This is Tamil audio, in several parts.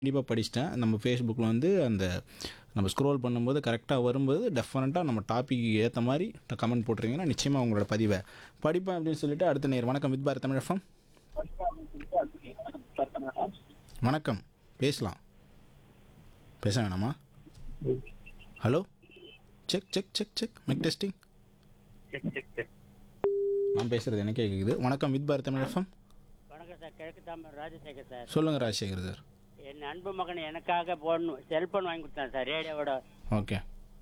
கண்டிப்பாக படிச்சிட்டேன் நம்ம ஃபேஸ்புக்கில் வந்து அந்த நம்ம ஸ்க்ரோல் பண்ணும்போது கரெக்டாக வரும்போது டெஃபினட்டாக நம்ம டாபிக் ஏற்ற மாதிரி கமெண்ட் போட்டுருங்கன்னா நிச்சயமாக உங்களோட பதிவை படிப்பேன் அப்படின்னு சொல்லிட்டு அடுத்த நேர் வணக்கம் வித் பாரத் தமிழ் எஃப்எம் வணக்கம் பேசலாம் பேச வேணாமா hello check check check check mic testing நான் பேசுகிறது எனக்கே கேட்குது வணக்கம் வித் பாரத் தமிழ் எஃப்எம் வணக்கம் சார் கிழக்கு தாமரை ராஜசேகர் சார் சொல்லுங்கள் ராஜசேகர் சார் என் அன்பு மகன் எனக்காக போடணும் செல்போன் வாங்கி கொடுத்தான் சார் ரேடியோவோட ஓகே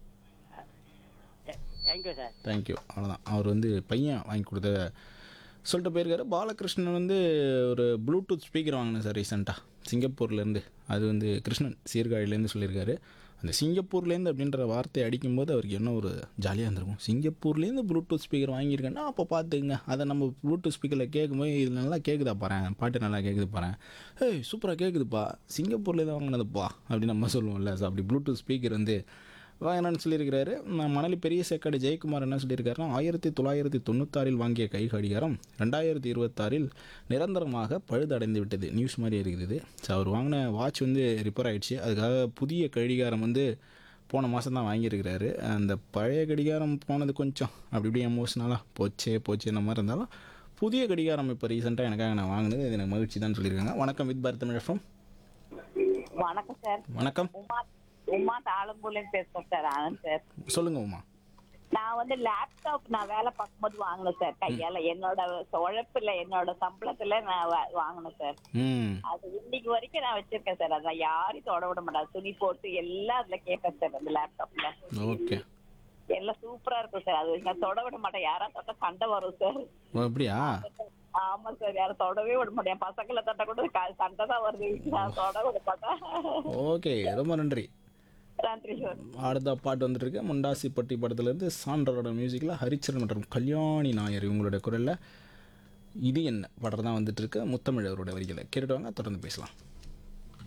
தேங்க்யூ சார் தேங்க்யூ அவ்வளோதான் அவர் வந்து பையன் வாங்கி கொடுத்த சொல்லிட்டு போயிருக்காரு பாலகிருஷ்ணன் வந்து ஒரு ப்ளூடூத் ஸ்பீக்கர் வாங்கினேன் சார் ரீசெண்டாக சிங்கப்பூர்லேருந்து அது வந்து கிருஷ்ணன் சீர்காழிலேருந்து சொல்லியிருக்காரு அந்த சிங்கப்பூர்லேருந்து அப்படின்ற வார்த்தையை அடிக்கும்போது அவருக்கு என்ன ஒரு ஜாலியாக இருந்திருக்கும் சிங்கப்பூர்லேருந்து ப்ளூடூத் ஸ்பீக்கர் வாங்கியிருக்கேன்னா அப்போ பார்த்துக்குங்க அதை நம்ம ப்ளூடூத் ஸ்பீக்கரில் கேட்கும்போது இது நல்லா கேட்குதா பாறேன் பாட்டு நல்லா கேட்குது பாறேன் ஏய் சூப்பராக கேட்குதுப்பா சிங்கப்பூர்லேருந்து வாங்கினதுப்பா அப்படின்னு நம்ம சொல்லுவோம்ல ஸோ அப்படி ப்ளூடூத் ஸ்பீக்கர் வந்து வாங்கினான்னு சொல்லியிருக்கிறாரு நான் மணலி பெரிய சேக்காடு ஜெயக்குமார் என்ன சொல்லியிருக்காருன்னா ஆயிரத்தி தொள்ளாயிரத்தி தொண்ணூத்தாறில் வாங்கிய கை கடிகாரம் ரெண்டாயிரத்தி இருபத்தாறில் நிரந்தரமாக பழுதடைந்து விட்டது நியூஸ் மாதிரி இருக்குது ஸோ அவர் வாங்கின வாட்ச் வந்து ரிப்பேர் ஆயிடுச்சு அதுக்காக புதிய கடிகாரம் வந்து போன மாதம் தான் வாங்கியிருக்கிறாரு அந்த பழைய கடிகாரம் போனது கொஞ்சம் அப்படி இப்படி எமோஷ்னலாக போச்சே போச்சே இந்த மாதிரி இருந்தாலும் புதிய கடிகாரம் இப்போ ரீசெண்டாக எனக்காக நான் வாங்கினது இது எனக்கு மகிழ்ச்சி தான் சொல்லியிருக்காங்க வணக்கம் வித் பாரத் தமிழ் FM. வணக்கம் சார் வணக்கம் உமா உமா தாளம்பூலேருந்து பேசுறேன் சார் ஆனந்த் சார் சொல்லுங்கள் உமா நான் வந்து லேப்டாப் நான் வேலை பார்க்கும்போது வாங்கினேன் சார் கையால என்னோட உழைப்புல என்னோட சம்பளத்துல நான் வா- வாங்கினேன் சார் ம் அது இன்னைக்கு வரைக்கும் நான் வச்சிருக்கேன் சார் அதான் யாரையும் தொட விட மாட்டேன் துணி போட்டு எல்லாம் அதுல கேட்பேன் சார் அந்த லேப்டாப்ல ஓகே எல்லாம் சூப்பரா இருக்கும் சார் அது நான் தொட விட மாட்டேன் யாரா தொட்டா சண்டை வரும் சார் ஓ அப்படியா ஆமா சார் யாரும் தொடவே விட மாட்டேன் என் பசங்களை தொட்ட கூட க- சண்டை தான் வருது நான் தொட விட மாட்டேன் ஓகே ரொம்ப நன்றி நன்றி சார் அடுத்த பாட்டு வந்துட்டு இருக்கு முண்டாசிப்பட்டி படத்துலேருந்து சான்றரோட மியூசிக்கில் ஹரிச்சரன் மற்றும் கல்யாணி நாயர் இவங்களுடைய குரலில் இது என்ன படம் தான் வந்துட்டு இருக்கு முத்தமிழ் அவரோட வரிகளை கேட்டுட்டு வாங்க தொடர்ந்து பேசலாம்